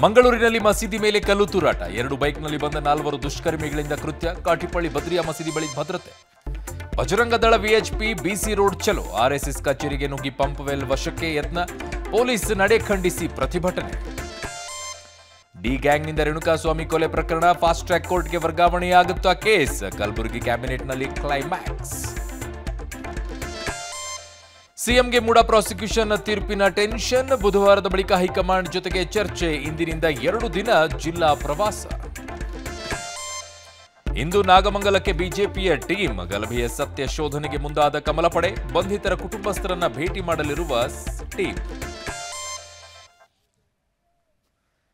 ಮಂಗಳೂರಿನಲ್ಲಿ ಮಸೀದಿ ಮೇಲೆ ಕಲ್ಲು ತೂರಾಟ ಎರಡು ಬೈಕ್ನಲ್ಲಿ ಬಂದ ನಾಲ್ವರು ದುಷ್ಕರ್ಮಿಗಳಿಂದ ಕೃತ್ಯ ಕಾಟಿಪಳ್ಳಿ ಬದ್ರಿಯಾ ಮಸೀದಿ ಬಳಿ ಭದ್ರತೆ Bajrang Dal VHP BC road ಚಲೋ ಆರ್ಎಸ್ಎಸ್ ಕಚೇರಿಗೆ ನುಗ್ಗಿ ಪಂಪ್ ವೆಲ್ ವಶಕ್ಕೆ ಯತ್ನ ಪೊಲೀಸ್ ನಡೆ ಖಂಡಿಸಿ ಪ್ರತಿಭಟನೆ ಡಿ ಗ್ಯಾಂಗ್ನಿಂದ ರೇಣುಕಾಸ್ವಾಮಿ ಕೊಲೆ ಪ್ರಕರಣ ಫಾಸ್ಟ್ ಟ್ರ್ಯಾಕ್ ಕೋರ್ಟ್ಗೆ ವರ್ಗಾವಣೆಯಾಗುತ್ತಾ ಕೇಸ್ ಕಲಬುರಗಿ ಕ್ಯಾಬಿನೆಟ್ನಲ್ಲಿ ಕ್ಲೈಮ್ಯಾಕ್ಸ್ ಸಿಎಂಗೆ ಮೂಡ ಪ್ರಾಸಿಕ್ಯೂಷನ್ ತೀರ್ಪಿನ ಟೆನ್ಷನ್ ಬುಧವಾರದ ಬಳಿಕ ಹೈಕಮಾಂಡ್ ಜೊತೆಗೆ ಚರ್ಚೆ ಇಂದಿನಿಂದ ಎರಡು ದಿನ ಜಿಲ್ಲಾ ಪ್ರವಾಸ ಇಂದು ನಾಗಮಂಗಲಕ್ಕೆ ಬಿಜೆಪಿಯ ಟೀಮ್ ಗಲಭೆಯ ಸತ್ಯ ಶೋಧನೆಗೆ ಮುಂದಾದ ಕಮಲ ಪಡೆ ಬಂಧಿತರ ಕುಟುಂಬಸ್ಥರನ್ನ ಭೇಟಿ ಮಾಡಲಿರುವ ಟೀಮ್